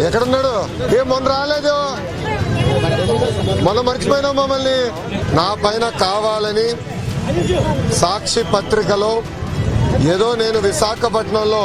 ఎక్కడున్నాడు ఏం మొన్న రాలేదు మొన్న మర్చిపోయినావు మమ్మల్ని నా పైన కావాలని సాక్షి పత్రికలో ఏదో నేను విశాఖపట్నంలో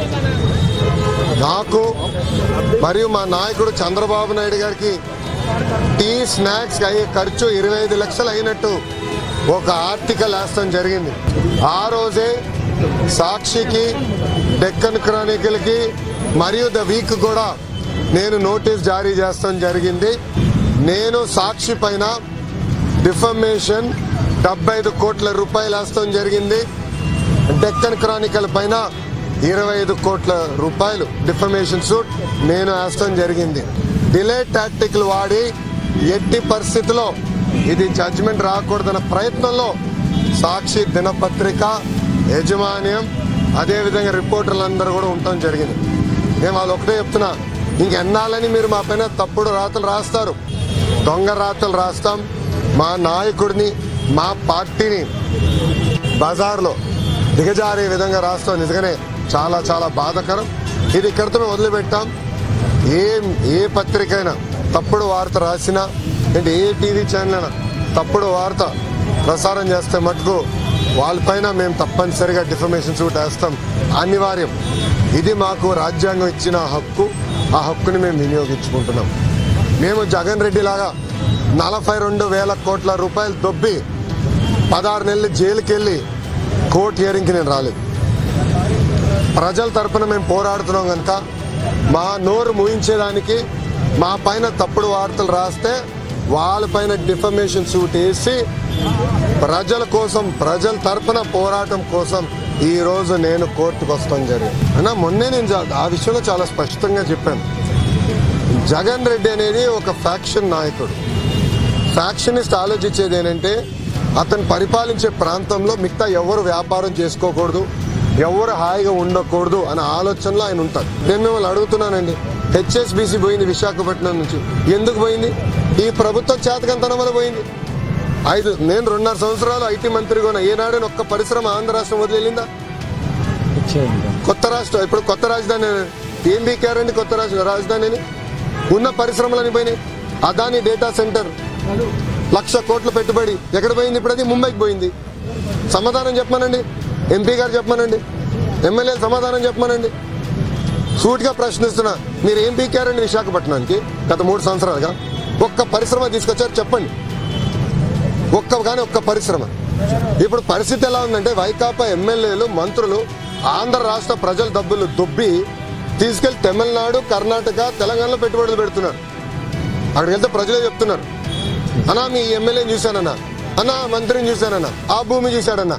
నాకు మరియు మా నాయకుడు చంద్రబాబు నాయుడు గారికి టీ స్నాక్స్ అయ్యే ఖర్చు ఇరవై ఐదు లక్షలు అయినట్టు ఒక ఆర్టికల్ వేస్తాం జరిగింది ఆ రోజే సాక్షికి డెక్కన్ క్రానికల్కి మరియు ద వీక్ కూడా నేను నోటీస్ జారీ చేస్తాం జరిగింది నేను సాక్షి పైన డిఫమేషన్ డెబ్బై ఐదు కోట్ల రూపాయలు వేస్తాం జరిగింది డెక్కన్ క్రానికల్ పైన ఇరవై ఐదు కోట్ల రూపాయలు డిఫమేషన్ సూట్ నేను వేస్తాం జరిగింది డిలే టాక్టిక్లు వాడి ఎట్టి పరిస్థితిలో ఇది జడ్జిమెంట్ రాకూడదన్న ప్రయత్నంలో సాక్షి దినపత్రిక యజమాన్యం అదేవిధంగా రిపోర్టర్లందరూ కూడా ఉండటం జరిగింది నేను వాళ్ళు ఒకటే చెప్తున్నా ఇంకెన్నాళ్ళని మీరు మా పైన తప్పుడు రాతలు రాస్తారు దొంగ రాతలు రాస్తాం మా నాయకుడిని మా పార్టీని బజార్లో దిగజారే విధంగా రాస్తాం నిజంగానే చాలా చాలా బాధకరం ఇది ఇక్కడితో మేము వదిలిపెట్టాం ఏ ఏ పత్రిక అయినా తప్పుడు వార్త రాసినా అంటే ఏ టీవీ ఛానల్ అయినా తప్పుడు వార్త ప్రసారం చేస్తే మటుకు వాళ్ళపైన మేము తప్పనిసరిగా డిఫర్మేషన్ సూట్ వేస్తాం అనివార్యం ఇది మాకు రాజ్యాంగం ఇచ్చిన హక్కు ఆ హక్కుని మేము వినియోగించుకుంటున్నాం మేము జగన్ రెడ్డి లాగా నలభై రెండు వేల కోట్ల రూపాయలు దొబ్బి పదహారు నెలలు జైలుకి వెళ్ళి కోర్టు హియరింగ్కి నేను రాలేదు ప్రజల తరపున మేము పోరాడుతున్నాం కనుక మా నోరు ముయించేదానికి మా పైన తప్పుడు వార్తలు రాస్తే వాళ్ళపైన డిఫమేషన్ సూట్ వేసి ప్రజల కోసం ప్రజల తరపున పోరాటం కోసం ఈ రోజు నేను కోర్టుకు వస్తాం జరిగింది అన్నా మొన్నే నేను జా- ఆ విషయంలో చాలా స్పష్టంగా చెప్పాను జగన్ రెడ్డి అనేది ఒక ఫ్యాక్షన్ నాయకుడు ఫ్యాక్షనిస్ట్ ఆలోచించేది ఏంటంటే అతను పరిపాలించే ప్రాంతంలో మిగతా ఎవరు వ్యాపారం చేసుకోకూడదు ఎవరు హాయిగా ఉండకూడదు అనే ఆలోచనలో ఆయన ఉంటారు నేను మిమ్మల్ని అడుగుతున్నానండి హెచ్ఎస్బిసి పోయింది విశాఖపట్నం నుంచి ఎందుకు పోయింది ఈ ప్రభుత్వం చేతకంతనం వల్ల పోయింది ఐదు నేను రెండున్నర సంవత్సరాలు ఐటీ మంత్రిగా ఉన్నా ఏనాడని ఒక్క పరిశ్రమ ఆంధ్ర రాష్ట్రం వదిలిందా కొత్త రాష్ట్రం ఇప్పుడు కొత్త రాజధాని ఏం బీకారండి కొత్త రాష్ట్ర రాజధానిని ఉన్న పరిశ్రమలని పోయినాయి అదాని డేటా సెంటర్ లక్ష కోట్ల పెట్టుబడి ఎక్కడ పోయింది ఇప్పుడు అది ముంబైకి పోయింది సమాధానం చెప్పమనండి ఎంపీ గారు చెప్పమనండి ఎమ్మెల్యే సమాధానం చెప్పమనండి సూటిగా ప్రశ్నిస్తున్నా మీరు ఏం పీకారండి విశాఖపట్నానికి గత మూడు సంవత్సరాలుగా ఒక్క పరిశ్రమ తీసుకొచ్చారు చెప్పండి ఒక్క కానీ ఒక్క పరిశ్రమ ఇప్పుడు పరిస్థితి ఎలా ఉందంటే వైకాపా ఎమ్మెల్యేలు మంత్రులు ఆంధ్ర రాష్ట్ర ప్రజల డబ్బులు దొబ్బి తీసుకెళ్లి తమిళనాడు కర్ణాటక తెలంగాణలో పెట్టుబడులు పెడుతున్నారు అక్కడికి వెళ్తే ప్రజలే చెప్తున్నారు అన్నా మీ ఎమ్మెల్యేని చూశానన్నా అన్నా మంత్రిని చూశానన్నా ఆ భూమి చూశాడన్నా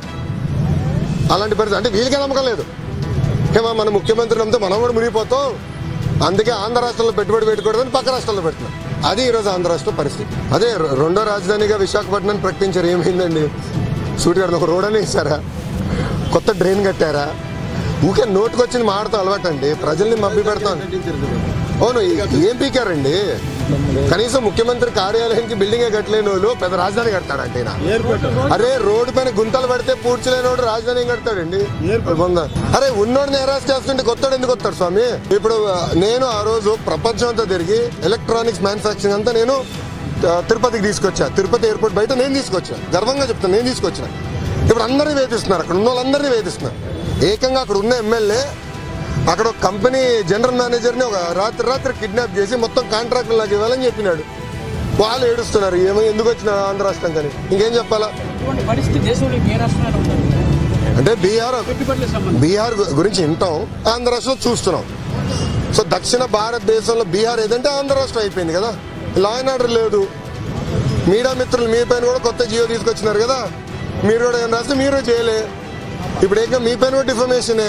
అలాంటి పరిస్థితి అంటే వీళ్ళకే నమ్మకం లేదు ఏమో మన ముఖ్యమంత్రి నమ్మితే మనం కూడా మునిగిపోతాం అందుకే ఆంధ్ర రాష్ట్రంలో పెట్టుబడి పెట్టకూడదని పక్క రాష్ట్రాల్లో పెడుతున్నాం అది ఈరోజు ఆంధ్ర రాష్ట్ర పరిస్థితి అదే రె- రెండో రాజధానిగా విశాఖపట్నం ప్రకటించారు ఏమైందండి సూటిగారు ఒక రోడ్ అని ఇస్తారా కొత్త డ్రైన్ కట్టారా ఊకే నోటుకొచ్చింది మాడతాం అలవాటు అండి ప్రజల్ని మబ్బి పెడతాం అవును ఈ- ఏం పీకారండి కనీసం ముఖ్యమంత్రి కార్యాలయానికి బిల్డింగే కట్టలేని వాళ్ళు పెద్ద రాజధాని కడతాడంటే ఈయన. అరే రోడ్డు పైన గుంతలు పడితే పూడ్చలేనోడు రాజధాని ఏం కడతాడండి బొంద. అరే ఉన్నోడిని అరెస్ట్ చేస్తుంటే కొత్తడు ఎందుకు వస్తాడు స్వామి ఇప్పుడు ఆ, నేను ఆ రోజు ప్రపంచం అంతా తిరిగి ఎలక్ట్రానిక్స్ మ్యానుఫాక్చరింగ్ అంతా నేను ఆ, తిరుపతికి తీసుకొచ్చా తిరుపతి ఎయిర్పోర్ట్ బయట నేను తీసుకొచ్చా గర్వంగా చెప్తాను నేను తీసుకొచ్చా ఇప్పుడు అందరినీ వేధిస్తున్నారు అక్కడ ఉన్న వాళ్ళందరినీ వేధిస్తున్నారు ఏకంగా అక్కడ ఉన్న ఎమ్మెల్యే అక్కడ ఒక కంపెనీ జనరల్ మేనేజర్ని ఒక రాత్రి రాత్రి కిడ్నాప్ చేసి మొత్తం కాంట్రాక్ట్ లాగా ఇవ్వాలని చెప్పినాడు వాళ్ళు ఏడుస్తున్నారు ఏమో ఎందుకు వచ్చిన ఆంధ్ర రాష్ట్రం కానీ ఇంకేం చెప్పాలా ఇటువంటి పరిస్థితి దేశంలో ఏ రాష్ట్రంలో ఉంటుంది అంటే బీహార్ పెట్టుబడుల సంబంధం బీహార్ గు- గురించి వింటాం ఆంధ్ర రాష్ట్రంలో చూస్తున్నాం సో దక్షిణ భారతదేశంలో బీహార్ ఏదంటే ఆంధ్ర రాష్ట్రం అయిపోయింది కదా లా అండ్ ఆర్డర్ లేదు మీడియా మిత్రులు మీ పైన కూడా కొత్త జియో తీసుకొచ్చినారు కదా మీరు కూడా ఏం రాస్తే మీరు చేయలే ఇప్పుడు ఏకంగా మీ పైన కూడా డిఫర్మేషనే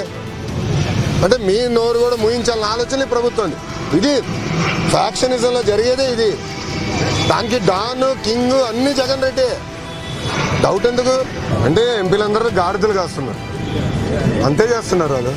అంటే మీ నోరు కూడా ముయించాలన్న ఆలోచన ఈ ప్రభుత్వం ఇది ఫ్యాక్షనిజంలో జరిగేదే ఇది దానికి డాన్ కింగ్ అన్ని జగన్ రెడ్డి డౌట్ ఎందుకు అంటే ఎంపీలందరూ గాడిదలు కాస్తున్నారు అంతే చేస్తున్నారు వాళ్ళు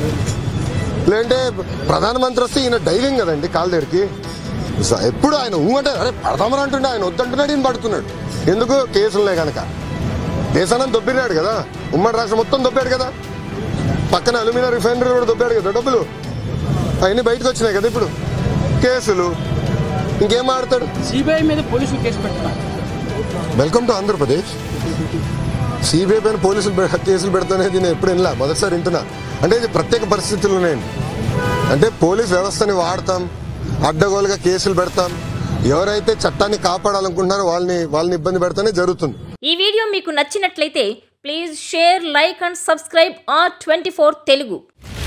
లేదంటే ప్రధానమంత్రి వస్తే ఈయన డైవింగ్ కదండి కాళ్ళ దగ్గరికి స- ఎప్పుడు ఆయన ఊంటే అరే పడదామని అంటుండే ఆయన వద్దంటున్నాడు ఈయన పడుతున్నాడు ఎందుకు కేసులే కనుక దేశాన్ని దొబ్బినాడు కదా ఉమ్మడి రాష్ట్రం మొత్తం దొబ్బాడు కదా పక్కన అల్యూమినియం రిఫైనరీ కూడా దొబ్బాడు కదా డబ్బులు అవన్నీ బయటకు వచ్చినాయి కదా ఇప్పుడు కేసులు ఇంకేం ఆడతాడు సిబిఐ మీద పోలీసులు కేసు పెడుతున్నారు వెల్కమ్ టు ఆంధ్రప్రదేశ్ సిబిఐ పైన పోలీసులు పె- కేసులు పెడుతున్నది నేను ఎప్పుడు వినలా మొదటిసారి వింటున్నా అంటే ఇది ప్రత్యేక పరిస్థితులు ఉన్నాయండి అంటే పోలీస్ వ్యవస్థని వాడతాం అడ్డగోలుగా కేసులు పెడతాం ఎవరైతే చట్టాన్ని కాపాడాలనుకుంటున్నారో వాళ్ళని వాళ్ళని ఇబ్బంది పెడతానే జరుగుతుంది ఈ వీడియో మీకు నచ్చినట్లయితే please share like and subscribe R twenty Telugu